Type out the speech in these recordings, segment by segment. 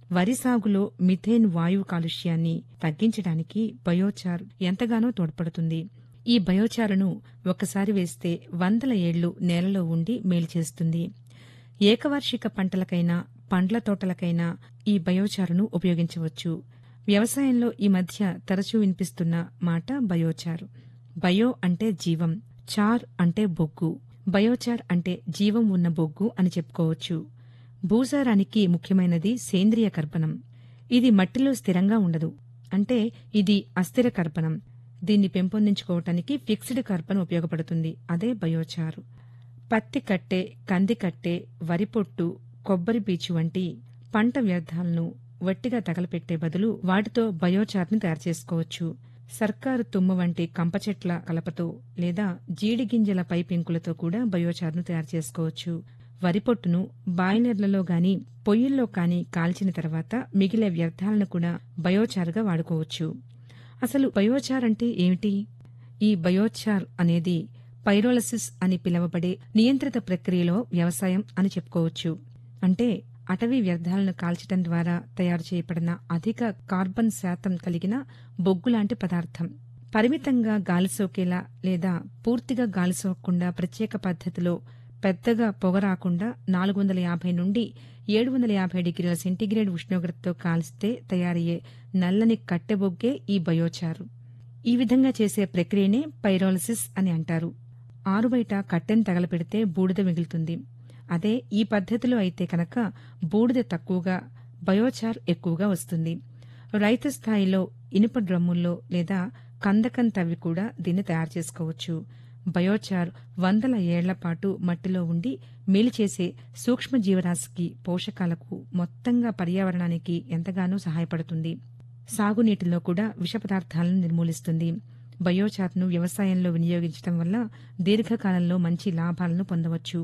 వరి సాగులో మిథేన్ వాయువు కాలుష్యాన్ని తగ్గించడానికి బయోచార్ ఎంతగానో తోడ్పడుతుంది ఈ బయోచారును ఒకసారి వేస్తే వందల ఏళ్లు నేలలో ఉండి మేలు చేస్తుంది ఏకవార్షిక పంటలకైనా పండ్ల తోటలకైనా ఈ బయోచారును ఉపయోగించవచ్చు వ్యవసాయంలో ఈ మధ్య తరచూ వినిపిస్తున్న మాట బయోచార్ బయో అంటే జీవం చార్ అంటే బొగ్గు బయోచార్ అంటే జీవం ఉన్న బొగ్గు అని చెప్పుకోవచ్చు భూసారానికి ముఖ్యమైనది సేంద్రియ కర్బనం ఇది మట్టిలో స్థిరంగా ఉండదు అంటే ఇది అస్థిర కర్బనం దీన్ని పెంపొందించుకోవటానికి ఫిక్స్డ్ కర్బన్ ఉపయోగపడుతుంది అదే బయోచారు పత్తి కట్టె కంది కట్టె వరి పొట్టు కొబ్బరి పీచు వంటి పంట వ్యర్థాలను వట్టిగా తగలపెట్టే బదులు వాటితో బయోచార్ని తయారు చేసుకోవచ్చు సర్కారు తుమ్మ వంటి కంప చెట్ల కలపతో లేదా జీడి గింజల పై పెంకులతో కూడా బయోచార్ను తయారు చేసుకోవచ్చు వరి పొట్టును బాయిలర్లలో గాని పొయ్యిల్లో కాని కాల్చిన తర్వాత మిగిలే వ్యర్థాలను కూడా బయోచార్గా వాడుకోవచ్చు అసలు బయోచార్ అంటే ఏమిటి ఈ బయోచార్ అనేది పైరోలసిస్ అని పిలువబడే నియంత్రిత ప్రక్రియలో వ్యవసాయం అని చెప్పుకోవచ్చు అంటే అటవీ వ్యర్థాలను కాల్చడం ద్వారా తయారు చేయబడిన అధిక కార్బన్ శాతం కలిగిన బొగ్గు లాంటి పదార్థం పరిమితంగా గాలి సోకేలా లేదా పూర్తిగా గాలి సోకకుండా ప్రత్యేక పద్ధతిలో పెద్దగా పొగ రాకుండా నాలుగు వందల యాభై నుండి ఏడు వందల యాభై డిగ్రీల సెంటీగ్రేడ్ ఉష్ణోగ్రతతో కాల్స్తే తయారయ్యే నల్లని కట్టెబొగ్గే ఈ బయోచారు ఈ విధంగా చేసే ప్రక్రియనే పైరోలసిస్ అని అంటారు ఆరుబయట కట్టెను తగలపెడితే బూడిద మిగులుతుంది అదే ఈ పద్ధతిలో అయితే కనుక బూడిద తక్కువగా బయోచార్ ఎక్కువగా వస్తుంది రైతు స్థాయిలో ఇనుప డ్రమ్ముల్లో లేదా కందకం తవ్వి కూడా దీన్ని తయారు చేసుకోవచ్చు బయోచార్ వందల ఏళ్ల పాటు మట్టిలో ఉండి మేలు చేసే సూక్ష్మ జీవరాశికి పోషకాలకు మొత్తంగా పర్యావరణానికి ఎంతగానో సహాయపడుతుంది సాగునీటిలో కూడా విష పదార్థాలను నిర్మూలిస్తుంది బయోచార్ను వ్యవసాయంలో వినియోగించడం వల్ల దీర్ఘకాలంలో మంచి లాభాలను పొందవచ్చు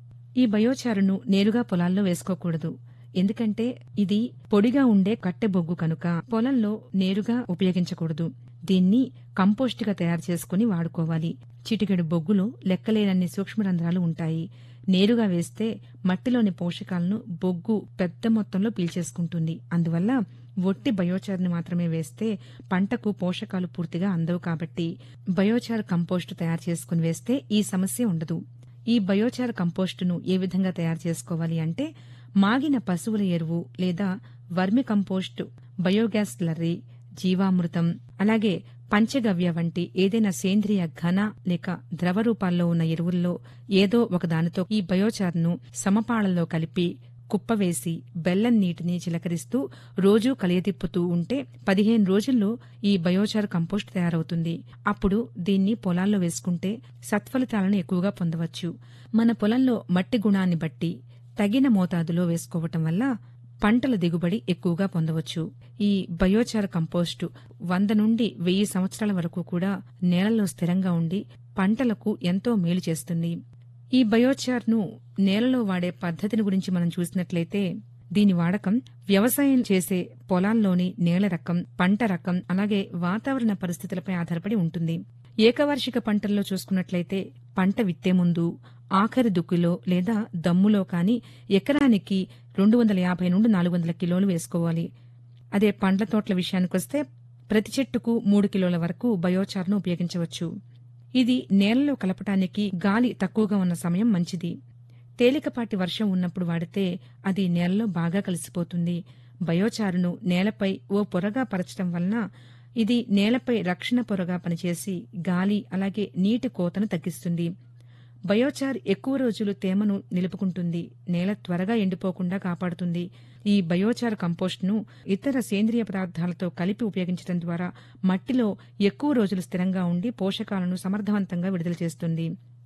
ఈ బయోచారును నేరుగా పొలాల్లో వేసుకోకూడదు ఎందుకంటే ఇది పొడిగా ఉండే కట్టె బొగ్గు కనుక పొలంలో నేరుగా ఉపయోగించకూడదు దీన్ని కంపోస్టుగా తయారు చేసుకుని వాడుకోవాలి చిటికెడు బొగ్గులో లెక్కలేనన్ని సూక్ష్మరంధ్రాలు ఉంటాయి నేరుగా వేస్తే మట్టిలోని పోషకాలను బొగ్గు పెద్ద మొత్తంలో పీల్చేసుకుంటుంది అందువల్ల ఒట్టి బయోచార్ని మాత్రమే వేస్తే పంటకు పోషకాలు పూర్తిగా అందవు కాబట్టి బయోచార్ కంపోస్టు తయారు చేసుకుని వేస్తే ఈ సమస్య ఉండదు ఈ బయోచార్ కంపోస్టును ఏ విధంగా తయారు చేసుకోవాలి అంటే మాగిన పశువుల ఎరువు లేదా వర్మి కంపోస్టు బయోగ్యాస్ స్లర్రీ జీవామృతం అలాగే పంచగవ్య వంటి ఏదైనా సేంద్రియ ఘన లేక ద్రవ రూపాల్లో ఉన్న ఎరువుల్లో ఏదో ఒక దానితో ఈ బయోచార్ను సమపాళల్లో కలిపి కుప్పవేసి బెల్లం నీటిని చిలకరిస్తూ రోజూ కలియతిప్పుతూ ఉంటే పదిహేను రోజుల్లో ఈ బయోచార్ కంపోస్ట్ తయారవుతుంది అప్పుడు దీన్ని పొలాల్లో వేసుకుంటే సత్ఫలితాలను ఎక్కువగా పొందవచ్చు మన పొలంలో మట్టి గుణాన్ని బట్టి తగిన మోతాదులో వేసుకోవటం వల్ల పంటల దిగుబడి ఎక్కువగా పొందవచ్చు ఈ బయోచార్ కంపోస్టు వంద నుండి వెయ్యి సంవత్సరాల వరకు కూడా నేలలో స్థిరంగా ఉండి పంటలకు ఎంతో మేలు చేస్తుంది ఈ బయోచార్ను నేలలో వాడే పద్ధతిని గురించి మనం చూసినట్లయితే దీని వాడకం వ్యవసాయం చేసే పొలాల్లోని నేల రకం పంట రకం అలాగే వాతావరణ పరిస్థితులపై ఆధారపడి ఉంటుంది ఏకవార్షిక పంటల్లో చూసుకున్నట్లయితే పంట విత్తే ముందు ఆఖరి దుక్కులో లేదా దమ్ములో కాని ఎకరానికి రెండు వందల యాభై నుండి నాలుగు వందల కిలోలు వేసుకోవాలి అదే పండ్ల తోటల విషయానికొస్తే ప్రతి చెట్టుకు మూడు కిలోల వరకు బయోచార్ను ఉపయోగించవచ్చు ఇది నేలలో కలపటానికి గాలి తక్కువగా ఉన్న సమయం మంచిది తేలికపాటి వర్షం ఉన్నప్పుడు వాడితే అది నేలలో బాగా కలిసిపోతుంది బయోచారును నేలపై ఓ పొరగా పరచడం వలన ఇది నేలపై రక్షణ పొరగా పనిచేసి గాలి అలాగే నీటి కోతను తగ్గిస్తుంది బయోచార్ ఎక్కువ రోజులు తేమను నిలుపుకుంటుంది నేల త్వరగా ఎండిపోకుండా కాపాడుతుంది ఈ బయోచార్ కంపోస్ట్ను ఇతర సేంద్రియ పదార్థాలతో కలిపి ఉపయోగించడం ద్వారా మట్టిలో ఎక్కువ రోజులు స్థిరంగా ఉండి పోషకాలను సమర్థవంతంగా విడుదల చేస్తుంది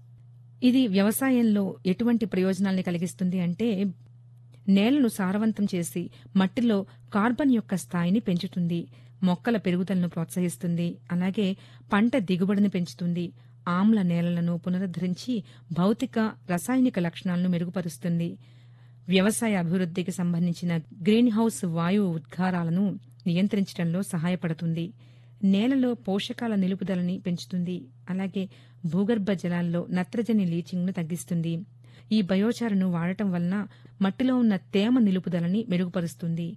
ఇది వ్యవసాయంలో ఎటువంటి ప్రయోజనాల్ని కలిగిస్తుంది అంటే నేలను సారవంతం చేసి మట్టిలో కార్బన్ యొక్క స్థాయిని పెంచుతుంది మొక్కల పెరుగుదలను ప్రోత్సహిస్తుంది అలాగే పంట దిగుబడిని పెంచుతుంది ఆమ్ల నేలలను పునరుద్ధరించి భౌతిక రసాయనిక లక్షణాలను మెరుగుపరుస్తుంది వ్యవసాయ అభివృద్ధికి సంబంధించిన గ్రీన్ హౌస్ వాయువు ఉద్గారాలను నియంత్రించడంలో సహాయపడుతుంది నేలలో పోషకాల నిలుపుదలని పెంచుతుంది అలాగే భూగర్భ జలాల్లో నత్రజని లీచింగ్ను తగ్గిస్తుంది ఈ బయోచారును వాడటం వలన మట్టిలో ఉన్న తేమ నిలుపుదలని మెరుగుపరుస్తుంది